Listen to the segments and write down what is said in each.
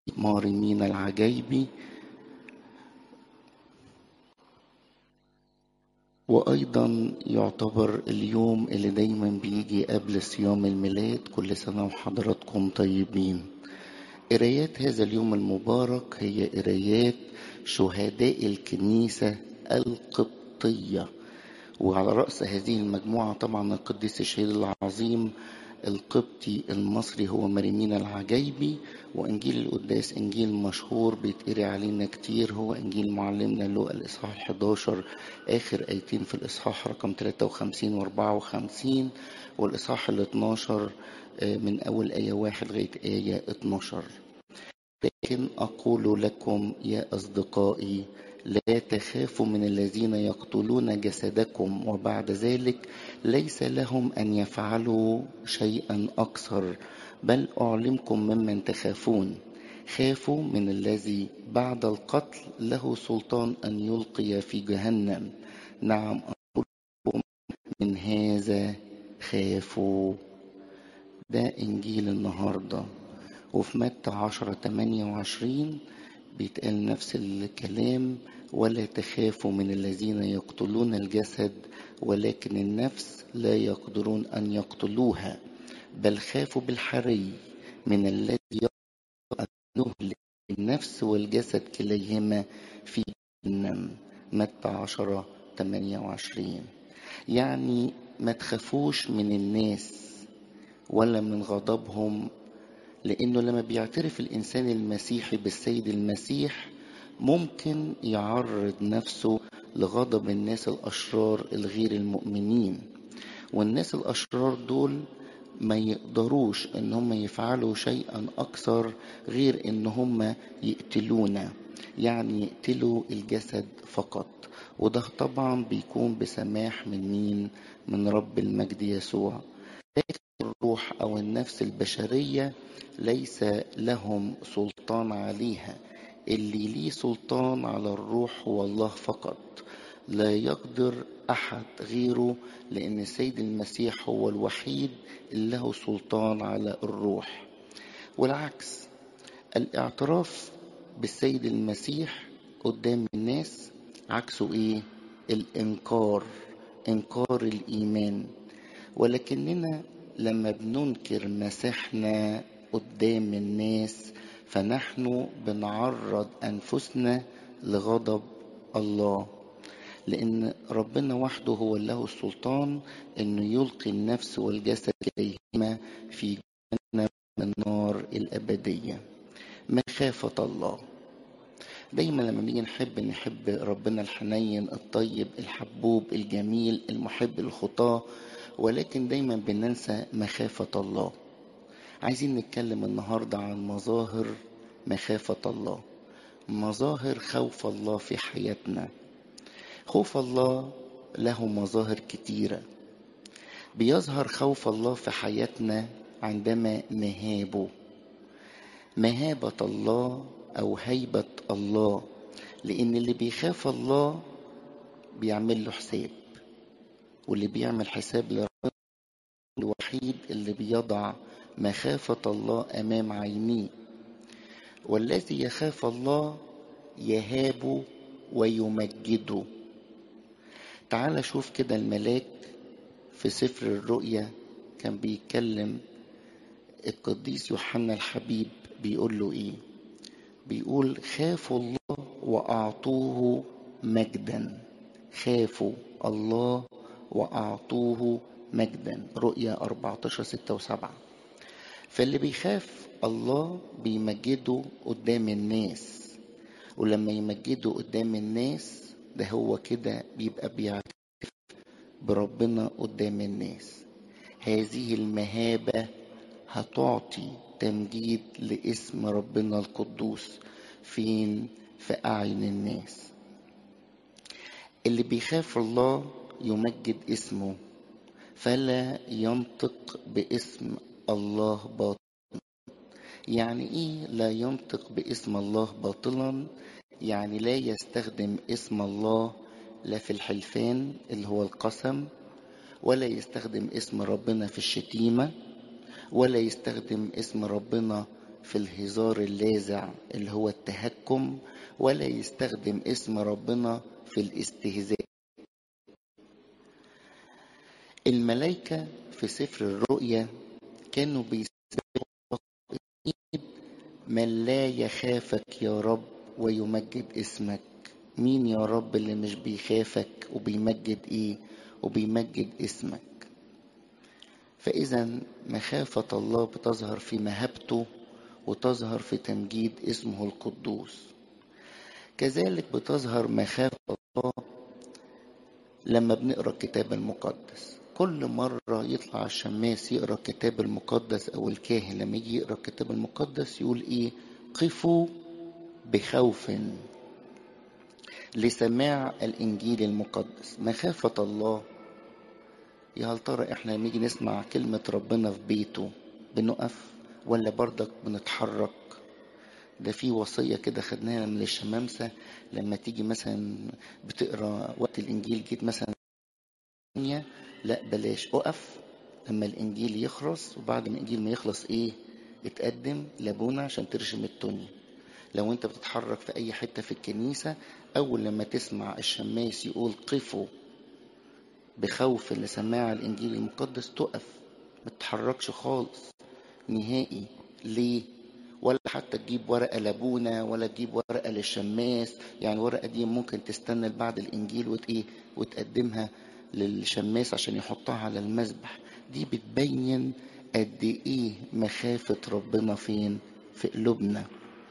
مارمين العجيبي وأيضا يعتبر اليوم اللي دايما بيجي قبل صيام الميلاد كل سنة وحضراتكم طيبين قرايات هذا اليوم المبارك هي قرايات شهداء الكنيسة القبطية وعلى رأس هذه المجموعة طبعا القديس الشهيد العظيم القبطي المصري هو مريمين العجيبي وإنجيل القداس إنجيل مشهور بيتقري علينا كتير هو إنجيل معلمنا لوقا الإصحاح 11 آخر آيتين في الإصحاح رقم 53 و 54 والإصحاح ال 12 من أول آية واحد لغاية آية 12 لكن أقول لكم يا أصدقائي لا تخافوا من الذين يقتلون جسدكم وبعد ذلك ليس لهم ان يفعلوا شيئا اكثر بل اعلمكم ممن تخافون خافوا من الذي بعد القتل له سلطان ان يلقي في جهنم نعم اقول لكم من هذا خافوا ده انجيل النهارده وفي متى عشرة تمانية وعشرين بيتقال نفس الكلام ولا تخافوا من الذين يقتلون الجسد ولكن النفس لا يقدرون ان يقتلوها بل خافوا بالحري من الذي يقدر ان يهلك النفس والجسد كليهما في جهنم متى عشرة تمانية وعشرين يعني ما تخافوش من الناس ولا من غضبهم لانه لما بيعترف الانسان المسيحي بالسيد المسيح ممكن يعرض نفسه لغضب الناس الاشرار الغير المؤمنين والناس الاشرار دول ما يقدروش ان هم يفعلوا شيئا اكثر غير ان هم يقتلونا يعني يقتلوا الجسد فقط وده طبعا بيكون بسماح من مين من رب المجد يسوع لكن الروح او النفس البشريه ليس لهم سلطان عليها اللي ليه سلطان على الروح هو الله فقط لا يقدر احد غيره لان السيد المسيح هو الوحيد اللي له سلطان على الروح والعكس الاعتراف بالسيد المسيح قدام الناس عكسه ايه الانكار انكار الايمان ولكننا لما بننكر مسيحنا قدام الناس فنحن بنعرض انفسنا لغضب الله لان ربنا وحده هو له السلطان انه يلقي النفس والجسد اليهما في جهنم النار الابديه مخافه الله دايما لما نيجي نحب نحب ربنا الحنين الطيب الحبوب الجميل المحب الخطاه ولكن دايما بننسى مخافه الله عايزين نتكلم النهارده عن مظاهر مخافة الله مظاهر خوف الله في حياتنا خوف الله له مظاهر كتيرة بيظهر خوف الله في حياتنا عندما نهابه مهابة الله أو هيبة الله لأن اللي بيخاف الله بيعمل له حساب واللي بيعمل حساب لربنا الوحيد اللي بيضع مخافة الله أمام عينيه والذي يخاف الله يهاب ويمجده تعال شوف كده الملاك في سفر الرؤيا كان بيتكلم القديس يوحنا الحبيب بيقول له ايه بيقول خافوا الله واعطوه مجدا خافوا الله واعطوه مجدا رؤيا 14 6 و7 فاللي بيخاف الله بيمجده قدام الناس ولما يمجده قدام الناس ده هو كده بيبقى بيعترف بربنا قدام الناس هذه المهابة هتعطي تمجيد لاسم ربنا القدوس فين في أعين الناس اللي بيخاف الله يمجد اسمه فلا ينطق باسم الله باطلا يعني ايه لا ينطق باسم الله باطلا يعني لا يستخدم اسم الله لا في الحلفان اللي هو القسم ولا يستخدم اسم ربنا في الشتيمة ولا يستخدم اسم ربنا في الهزار اللاذع اللي هو التهكم ولا يستخدم اسم ربنا في الاستهزاء الملائكة في سفر الرؤيا كانوا بيسبحوا من لا يخافك يا رب ويمجد اسمك مين يا رب اللي مش بيخافك وبيمجد ايه وبيمجد اسمك فاذا مخافه الله بتظهر في مهابته وتظهر في تمجيد اسمه القدوس كذلك بتظهر مخافه الله لما بنقرا الكتاب المقدس كل مرة يطلع الشماس يقرا الكتاب المقدس أو الكاهن لما يجي يقرا الكتاب المقدس يقول إيه؟ قفوا بخوف لسماع الإنجيل المقدس مخافة الله يا هل ترى إحنا لما نيجي نسمع كلمة ربنا في بيته بنقف ولا برضك بنتحرك ده في وصية كده خدناها من الشمامسة لما تيجي مثلا بتقرا وقت الإنجيل جيت مثلا لا بلاش اقف لما الإنجيل يخلص وبعد ما الإنجيل ما يخلص إيه اتقدم لابونا عشان ترشم التونية لو انت بتتحرك في اي حتة في الكنيسة اول لما تسمع الشماس يقول قفوا بخوف لسماع الانجيل المقدس تقف ما تتحركش خالص نهائي ليه ولا حتى تجيب ورقة لابونا ولا تجيب ورقة للشماس يعني الورقة دي ممكن تستنى بعد الانجيل وت ايه وتقدمها للشماس عشان يحطها على المذبح دي بتبين قد ايه مخافة ربنا فين في قلوبنا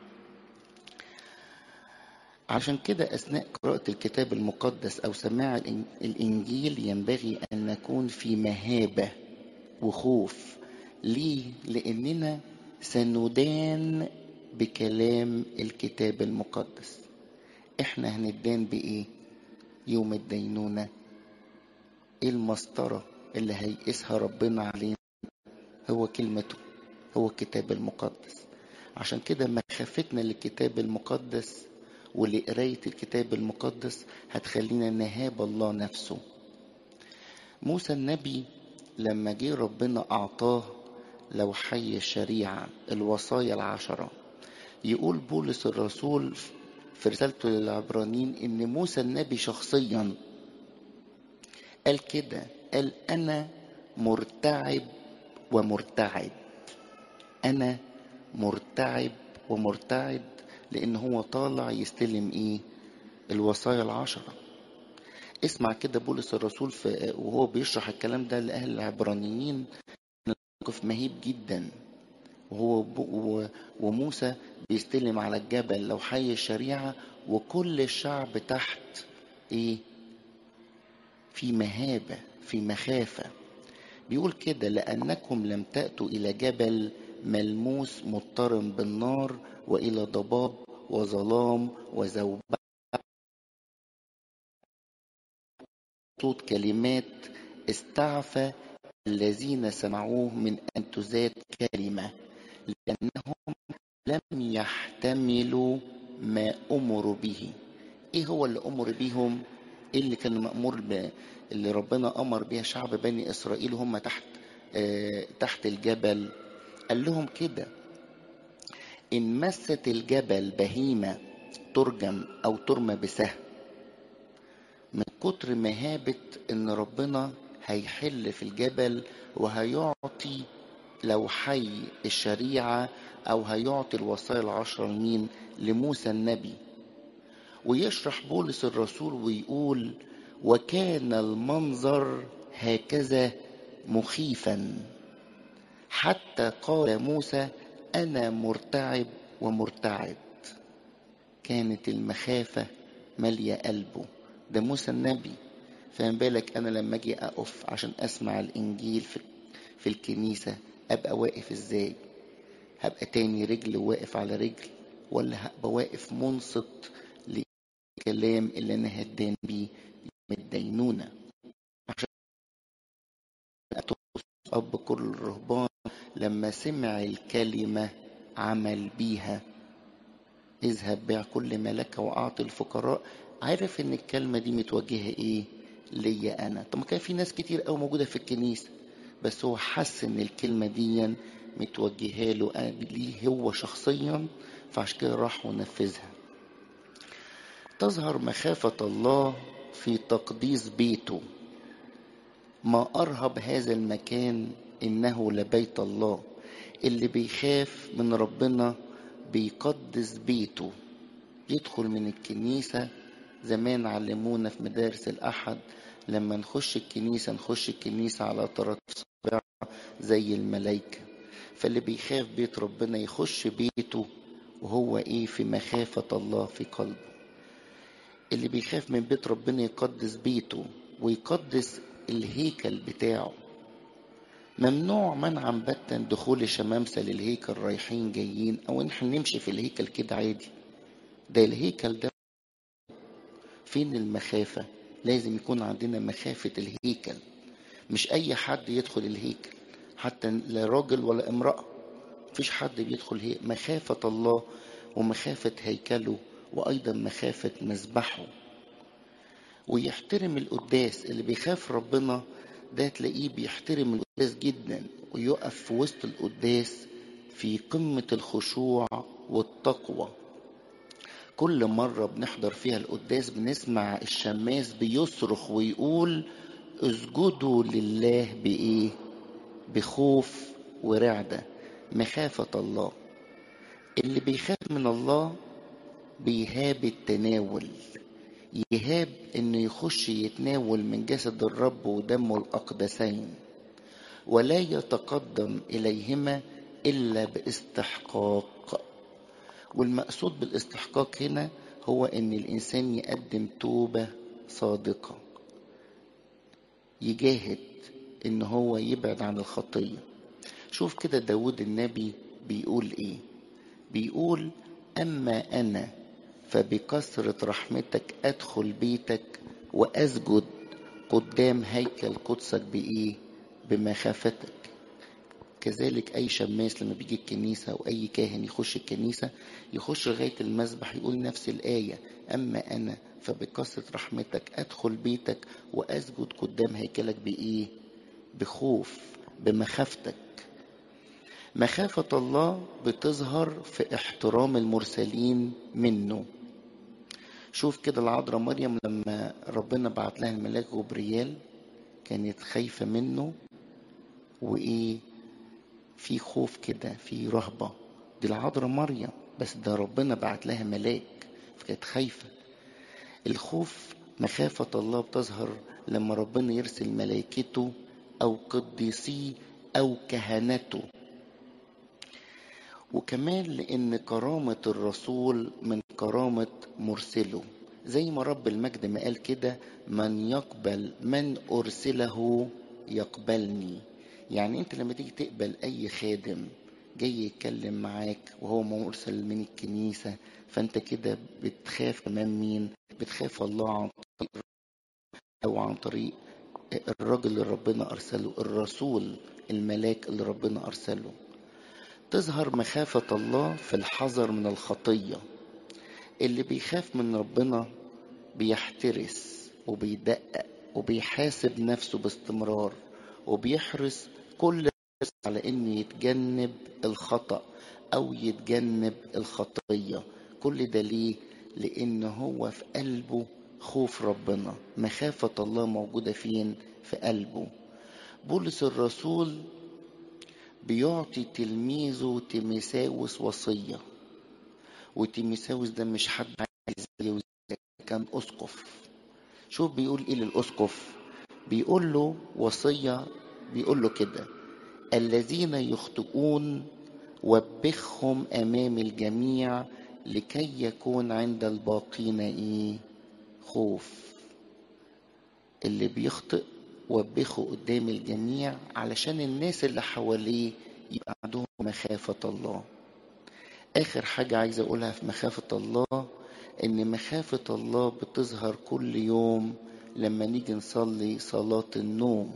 عشان كده أثناء قراءة الكتاب المقدس أو سماع الإنجيل ينبغي أن نكون في مهابة وخوف ليه؟ لأننا سندان بكلام الكتاب المقدس إحنا هندان بإيه؟ يوم الدينونة إيه المسطرة اللي هيقيسها ربنا علينا هو كلمته هو الكتاب المقدس عشان كده مخافتنا للكتاب المقدس ولقراية الكتاب المقدس هتخلينا نهاب الله نفسه موسى النبي لما جه ربنا أعطاه لو حي الشريعة الوصايا العشرة يقول بولس الرسول في رسالته للعبرانيين إن موسى النبي شخصيا قال كده قال أنا مرتعب ومرتعد أنا مرتعب ومرتعد لان هو طالع يستلم ايه الوصايا العشرة اسمع كده بولس الرسول في وهو بيشرح الكلام ده لأهل العبرانيين موقف مهيب جدا وهو وموسى بيستلم على الجبل لو حي الشريعة وكل الشعب تحت ايه في مهابة في مخافة بيقول كده لأنكم لم تأتوا إلى جبل ملموس مضطرم بالنار وإلى ضباب وظلام وزوبعة صوت كلمات استعفى الذين سمعوه من أن تزاد كلمة لأنهم لم يحتملوا ما أمروا به إيه هو اللي أمر بيهم إيه اللي كان مأمور ب... اللي ربنا أمر بها شعب بني إسرائيل هم تحت آه تحت الجبل قال لهم كده إن مست الجبل بهيمة ترجم أو ترمى بسهم من كتر مهابة إن ربنا هيحل في الجبل وهيعطي لو حي الشريعة أو هيعطي الوصايا العشرة لمين؟ لموسى النبي ويشرح بولس الرسول ويقول وكان المنظر هكذا مخيفا حتى قال موسى أنا مرتعب ومرتعد كانت المخافة مالية قلبه ده موسى النبي فما بالك أنا لما أجي أقف عشان أسمع الإنجيل في, في الكنيسة أبقى واقف إزاي هبقى تاني رجل واقف على رجل ولا هبقى واقف منصت للكلام اللي أنا هدان بيه من الدينونة عشان أب كل الرهبان لما سمع الكلمة عمل بيها اذهب بيع كل ما لك وأعطي الفقراء عارف ان الكلمة دي متوجهة ايه ليا انا طب ما كان في ناس كتير قوي موجودة في الكنيسة بس هو حس ان الكلمة دي متوجهة له ليه هو شخصيا فعشان كده راح ونفذها تظهر مخافة الله في تقديس بيته ما أرهب هذا المكان إنه لبيت الله اللي بيخاف من ربنا بيقدس بيته يدخل من الكنيسة زمان علمونا في مدارس الأحد لما نخش الكنيسة نخش الكنيسة على طرف صباع زي الملايكة فاللي بيخاف بيت ربنا يخش بيته وهو ايه في مخافة الله في قلبه اللي بيخاف من بيت ربنا يقدس بيته ويقدس الهيكل بتاعه ممنوع منعا باتا دخول الشمامسة للهيكل رايحين جايين او نحن نمشي في الهيكل كده عادي ده الهيكل ده فين المخافة لازم يكون عندنا مخافة الهيكل مش اي حد يدخل الهيكل حتى لا راجل ولا امرأة مفيش حد بيدخل هي مخافة الله ومخافة هيكله وأيضا مخافة مذبحه ويحترم القداس اللي بيخاف ربنا ده تلاقيه بيحترم القداس جدا ويقف في وسط القداس في قمة الخشوع والتقوى كل مرة بنحضر فيها القداس بنسمع الشماس بيصرخ ويقول اسجدوا لله بإيه بخوف ورعدة مخافة الله اللي بيخاف من الله بيهاب التناول يهاب انه يخش يتناول من جسد الرب ودمه الاقدسين ولا يتقدم اليهما الا باستحقاق والمقصود بالاستحقاق هنا هو ان الانسان يقدم توبه صادقه يجاهد ان هو يبعد عن الخطيه شوف كده داود النبي بيقول ايه بيقول اما انا فبكثرة رحمتك ادخل بيتك واسجد قدام هيكل قدسك بايه بمخافتك كذلك اي شماس لما بيجي الكنيسة او اي كاهن يخش الكنيسة يخش لغاية المسبح يقول نفس الآية اما انا فبكثرة رحمتك ادخل بيتك واسجد قدام هيكلك بايه بخوف بمخافتك مخافة الله بتظهر في احترام المرسلين منه شوف كده العذراء مريم لما ربنا بعت لها الملاك جبريال كانت خايفة منه وإيه في خوف كده في رهبة دي العذراء مريم بس ده ربنا بعت لها ملاك فكانت خايفة الخوف مخافة الله بتظهر لما ربنا يرسل ملائكته أو قديسيه أو كهنته وكمان لأن كرامة الرسول من كرامة مرسله زي ما رب المجد ما قال كده من يقبل من أرسله يقبلني يعني أنت لما تيجي تقبل أي خادم جاي يتكلم معاك وهو مرسل من الكنيسة فأنت كده بتخاف أمام مين؟ بتخاف الله عن طريق أو عن طريق الراجل اللي ربنا أرسله الرسول الملاك اللي ربنا أرسله تظهر مخافة الله في الحذر من الخطية اللي بيخاف من ربنا بيحترس وبيدقق وبيحاسب نفسه باستمرار وبيحرص كل على انه يتجنب الخطأ او يتجنب الخطية كل ده ليه لان هو في قلبه خوف ربنا مخافة الله موجودة فين في قلبه بولس الرسول بيعطي تلميذه تيميساوس وصية وتيميساوس ده مش حد عايز زيه كان أسقف شوف بيقول إيه للأسقف بيقول له وصية بيقول له كده الذين يخطئون وبخهم أمام الجميع لكي يكون عند الباقين إيه خوف اللي بيخطئ وبخه قدام الجميع علشان الناس اللي حواليه يبقى عندهم مخافة الله آخر حاجة عايز أقولها في مخافة الله إن مخافة الله بتظهر كل يوم لما نيجي نصلي صلاة النوم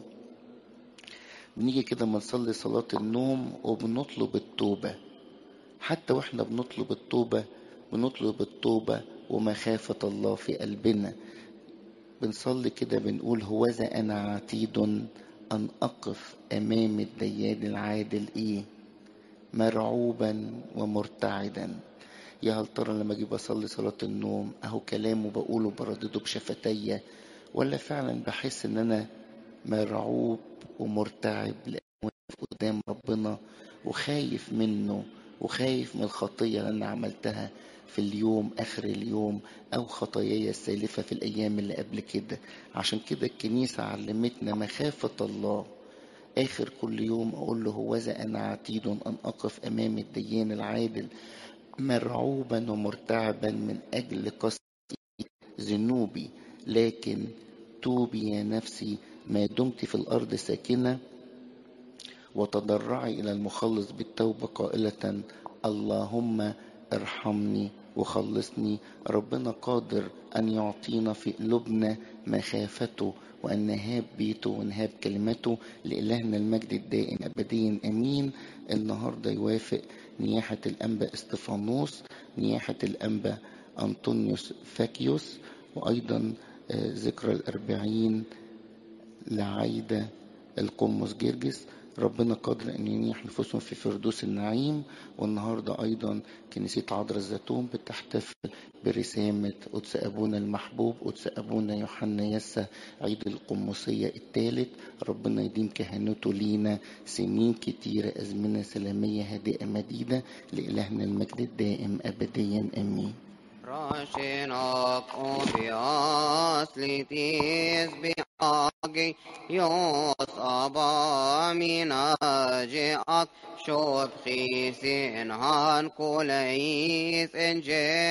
بنيجي كده ما نصلي صلاة النوم وبنطلب التوبة حتى واحنا بنطلب التوبة بنطلب التوبة ومخافة الله في قلبنا بنصلي كده بنقول هوذا أنا عتيد أن أقف أمام الديان العادل إيه مرعوبا ومرتعدا يا هل ترى لما اجي بصلي صلاة النوم اهو كلامه بقوله بردده بشفتي ولا فعلا بحس ان انا مرعوب ومرتعب لأني واقف قدام ربنا وخايف منه وخايف من الخطية اللي أنا عملتها في اليوم آخر اليوم أو خطاياي السالفة في الأيام اللي قبل كده عشان كده الكنيسة علمتنا مخافة الله آخر كل يوم أقول له هوذا أنا عتيد أن أقف أمام الديان العادل مرعوبا ومرتعبا من أجل قصد ذنوبي لكن توبي يا نفسي ما دمت في الأرض ساكنة وتضرعي إلى المخلص بالتوبة قائلة اللهم ارحمني وخلصني ربنا قادر أن يعطينا في قلوبنا مخافته وأن نهاب بيته ونهاب كلمته لإلهنا المجد الدائم أبديا أمين النهاردة يوافق نياحة الأنبا استفانوس نياحة الأنبا أنطونيوس فاكيوس وأيضا ذكرى الأربعين لعايدة القمص جرجس ربنا قادر أن ينيح نفوسهم في فردوس النعيم والنهاردة أيضا كنيسة عذراء الزيتون بتحتفل برسامة قدس أبونا المحبوب قدس أبونا يوحنا يسا عيد القمصية الثالث ربنا يديم كهنوته لينا سنين كتيرة أزمنة سلامية هادئة مديدة لإلهنا المجد الدائم أبديا آمين Rashinak obias litis biagi yos abamina ak shob khisin han kulais enje